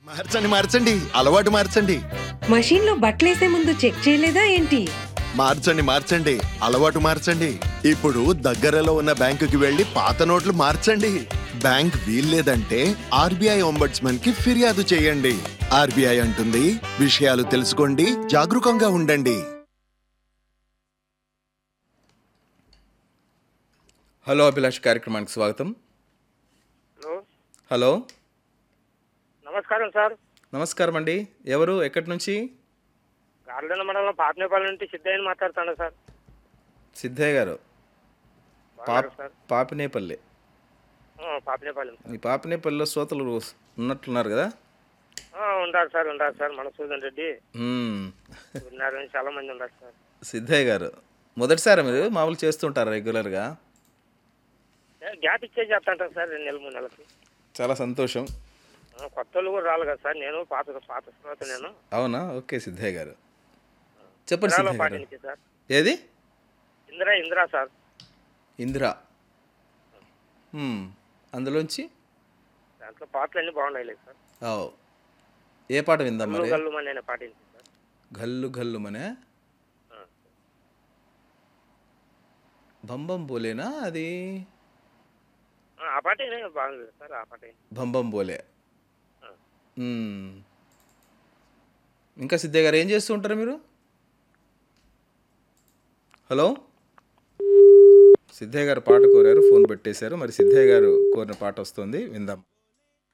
మార్చండి మార్చండి అలవాటు మార్చండి మషీన్ లో బట్టలేసే ముందు చెక్ చేయలేదా ఏంటి మార్చండి మార్చండి అలవాటు మార్చండి ఇప్పుడు దగ్గరలో ఉన్న బ్యాంకుకి వెళ్లి పాత నోట్లు మార్చండి బ్యాంక్ వీల్లేదంటే ఆర్బీఐ ఒంబడ్స్మన్ కి ఫిర్యాదు చేయండి ఆర్బీఐ అంటుంది విషయాలు తెలుసుకోండి జాగరూకంగా ఉండండి హలో అభిలాష్ కార్యక్రమానికి స్వాగతం హలో హలో నమస్కారం సార్ నమస్కారం అండి ఎవరు ఎక్కడి నుంచి గార్లెన్ మండలం పాపనేపల్లి నుండి సిద్ధయ్యని మాట్లాడుతాను సార్ సిద్ధయ్య గారు పాప్ బాగున్నారా సార్ పాపినేపల్లి ఆ, పాపనేపల్లి ఈ పాపినేపల్లిలో శ్రోతలు ఉన్నట్లున్నారు కదా ఆ, ఉండాలి సార్ ఉండాలి సార్ మనసూదన్ రెడ్డి మ్మ్. ఉన్నారు చాలా మంది ఉన్నారు సార్ సిద్ధయ్య గారు మొదటిసారి మీరు మామూలు చేస్తుంటారా రెగ్యులర్గా ఏ, గ్యాప్ ఇచ్చే చేస్తాంటాను సార్ రెండు నెలలు మూడు నెలలకి చాలా సంతోషం ఆ, కొత్త వాళ్ళు కూడా రావాలి కదా సార్ నేను పాత పాత శ్రోత నేను అవునా ఓకే సిద్ధయ్య గారు చెప్పండి ఇందిరాలో సిద్ధయ్య పార్టీ గారు నుంచి సార్ ఏది ఇందిరా ఇందిరా సార్ ఇందిరా మ్మ్. అందులోంచి దాంట్లో పాటలు అన్నీ బాగున్నాయి లేదు సార్ ఓ ఏ పాట విందాం గల్లు మరి గల్లు అని అనే పాట ఉంది సార్ గల్లు గల్లు మనే ఆ. బంబం బోలేనా అది ఆ, ఆ పాట బాగుంది సార్ ఆ పాట బంబం బోలే ఆ. మ్మ్. ఇంకా సిద్ధయ్య గారు ఏం చేస్తూ ఉంటారు మీరు హలో సిద్ధయ్య గారు పాట కోరారు ఫోన్ పెట్టేశారు మరి సిద్ధయ్య గారు కోరిన పాట వస్తుంది విందాం